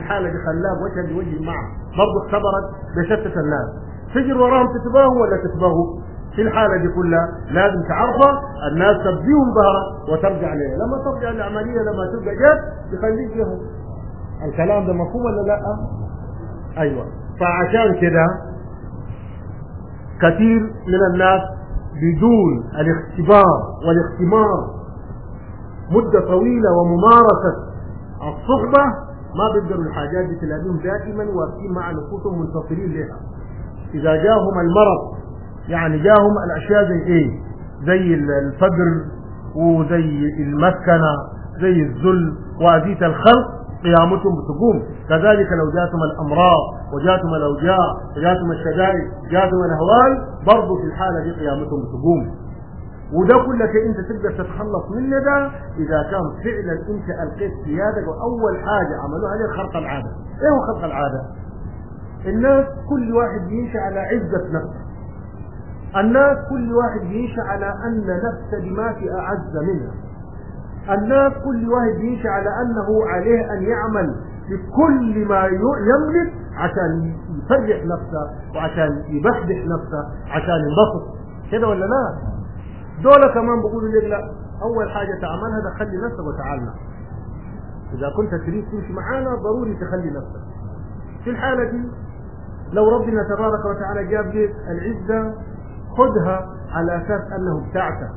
حالة خلاب وجها لوجه معه برضه اختبرت بشتت الناس تجر وراهم تتباهوا ولا تتباهوا في الحالة دي كلها لازم تعرفها الناس تبديهم ظهرك وترجع لها لما ترجع العملية لما تبقى جد يخليك فيهم الكلام ده مفهوم ولا لا؟ ايوه فعشان كده كثير من الناس بدون الاختبار والاختمار مدة طويلة وممارسة الصحبة ما بيقدروا الحاجات دي تلاقيهم دائما واقفين مع نفوسهم منتصرين لها إذا جاهم المرض يعني جاهم الأشياء زي إيه؟ زي الفقر وزي المسكنة زي الذل وأذية الخلق قيامتهم بتقوم كذلك لو جاتهم الأمراض وجاتهم الأوجاع وجاتهم الشدائد جاتهم الأهوال برضه في الحالة دي قيامتهم بتقوم وده كلك انت تقدر تتخلص منه ده اذا كان فعلا انت القيت سيادك واول حاجه عملوها عليه خرق العاده ايه هو خرق العاده الناس كل واحد بيمشي على عزه نفسه الناس كل واحد بيمشي على ان نفسه دي ما في اعز منها الناس كل واحد بيمشي على انه عليه ان يعمل بكل ما يملك عشان يفرح نفسه وعشان يبحبح نفسه عشان ينبسط كده ولا لا؟ دول كمان بيقولوا لك لا اول حاجه تعملها دخلي نفسك وتعالنا اذا كنت تريد تمشي معانا ضروري تخلي نفسك في الحاله دي لو ربنا تبارك وتعالى جاب لك العزه خذها على اساس انه بتاعتك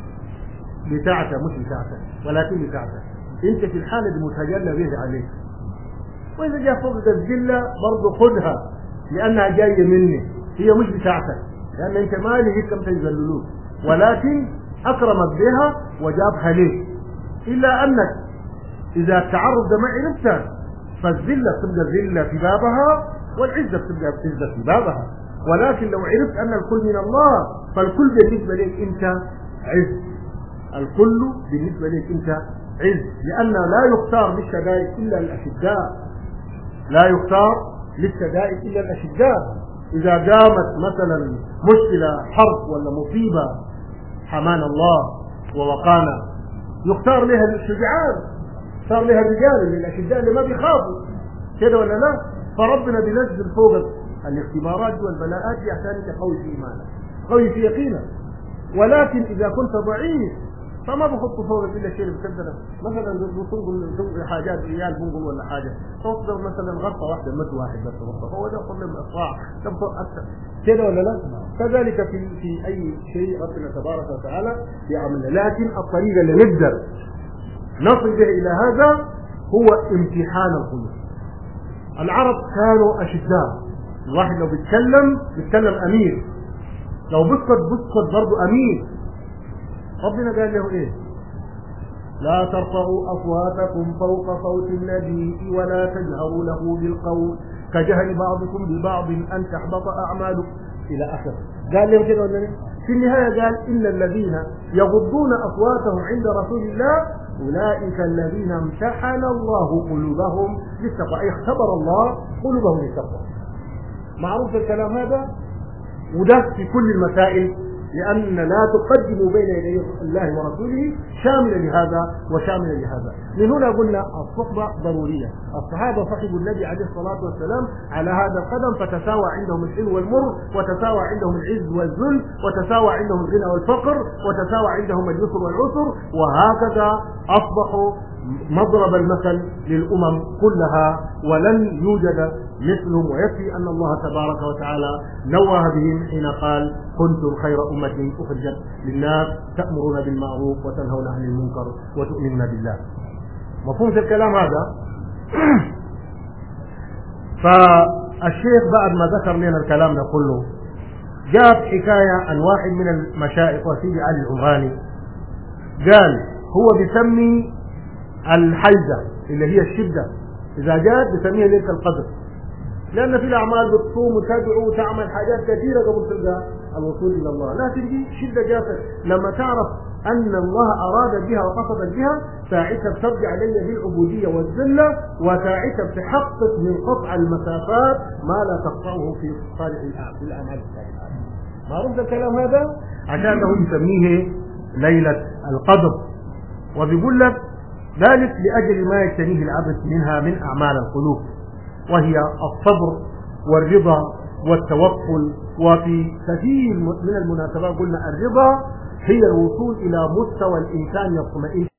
بتاعتك مش بتاعتك ولكن بتاعتك انت في الحاله دي متجلى به عليك واذا جاء فوق الذله برضه خذها لانها جايه مني هي مش بتاعتك لان انت ما لقيت كم تذللوك ولكن أكرمت بها وجابها ليه إلا أنك إذا التعرض ده ما عرفت فالذلة بتبقى ذلة في بابها والعزة بتبقى عزة في بابها ولكن لو عرفت أن الكل من الله فالكل بالنسبة لك أنت عز الكل بالنسبة لك أنت عز لأن لا يختار للشدائد إلا الأشداء لا يختار للشدائد إلا الأشداء إذا قامت مثلا مشكلة حرب ولا مصيبة حمانا الله ووقانا يختار لها الشجعان صار لها الرجال الأشداء اللي ما بيخافوا كده ولا لا فربنا بينزل فوق الاختبارات والبلاءات دي عشان تقوي في إيمانك قوي في يقينك ولكن إذا كنت ضعيف فما بحط فوق الا شيء بتقدر مثلا تنقل حاجات ريال بنقل ولا حاجه تصدر مثلا غطى واحده مد واحد بس غطى فهو ده كل الاصراع تبقى اكثر كده ولا لا؟ كذلك في في اي شيء ربنا تبارك وتعالى يعمل لكن الطريقه اللي نقدر نصل به الى هذا هو امتحان القلوب العرب كانوا اشداء الواحد لو بيتكلم بيتكلم امير لو بيسكت بيسكت برضه امير ربنا قال له ايه لا ترفعوا اصواتكم فوق صوت النبي ولا تجهروا له بالقول كجهل بعضكم لبعض ان تحبط اعمالكم الى اخره قال لهم كده ولا في النهايه قال ان الذين يغضون اصواتهم عند رسول الله اولئك الذين امتحن الله قلوبهم للتقوى اي اختبر الله قلوبهم للتقوى معروف الكلام هذا وده في كل المسائل لأن لا تقدموا بين يدي الله ورسوله شاملا لهذا وشاملا لهذا من هنا قلنا الصحبة ضرورية الصحابة صحبوا النبي عليه الصلاة والسلام على هذا القدم فتساوى عندهم الحلو والمر وتساوى عندهم العز والذل وتساوى عندهم الغنى والفقر وتساوى عندهم اليسر والعسر وهكذا أصبحوا مضرب المثل للأمم كلها ولن يوجد مثلهم ويكفي أن الله تبارك وتعالى نوه بهم حين قال كنتم خير أمة أخرجت للناس تأمرون بالمعروف وتنهون عن المنكر وتؤمنون بالله مفهوم الكلام هذا فالشيخ بعد ما ذكر لنا الكلام ده كله جاب حكاية عن واحد من المشايخ وسيدي علي العمراني قال هو بيسمي الحيزة اللي هي الشدة إذا جاءت بسميها ليلة القدر لأن في الأعمال بتصوم وتدعو وتعمل حاجات كثيرة قبل تلقى الوصول إلى الله لكن دي شدة جات لما تعرف أن الله أراد بها وقصد بها ساعتها بترجع لي بالعبودية والذلة وساعتها بتحقق من قطع المسافات ما لا تقطعه في صالح الأعمال الصالحات معروف الكلام هذا عشان هو يسميه ليلة القدر وبيقول لك ذلك لأجل ما يجتنيه العبد منها من أعمال القلوب وهي الصبر والرضا والتوكل وفي كثير من المناسبات قلنا الرضا هي الوصول إلى مستوى الإنسان يطمئن